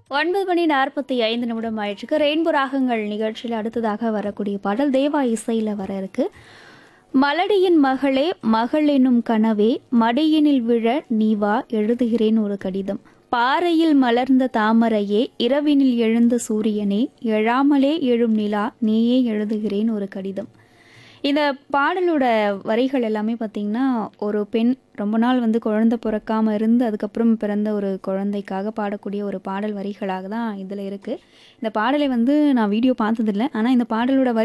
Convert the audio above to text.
ஒன்பது மணி நாற்பத்தி ஐந்து நிமிடம் ஆயிடுச்சுக்கு ரெயின்போ ராகங்கள் நிகழ்ச்சியில் அடுத்ததாக வரக்கூடிய பாடல் தேவா இசையில் வர இருக்கு மலடியின் மகளே மகள் என்னும் கனவே மடியினில் விழ நீ வா எழுதுகிறேன் ஒரு கடிதம் பாறையில் மலர்ந்த தாமரையே இரவினில் எழுந்த சூரியனே எழாமலே எழும் நிலா நீயே எழுதுகிறேன் ஒரு கடிதம் இந்த பாடலோட வரிகள் எல்லாமே பார்த்திங்கன்னா ஒரு பெண் ரொம்ப நாள் வந்து குழந்தை பிறக்காம இருந்து அதுக்கப்புறம் பிறந்த ஒரு குழந்தைக்காக பாடக்கூடிய ஒரு பாடல் வரிகளாக தான் இதில் இருக்குது இந்த பாடலை வந்து நான் வீடியோ பார்த்ததில்ல ஆனால் இந்த பாடலோட வரி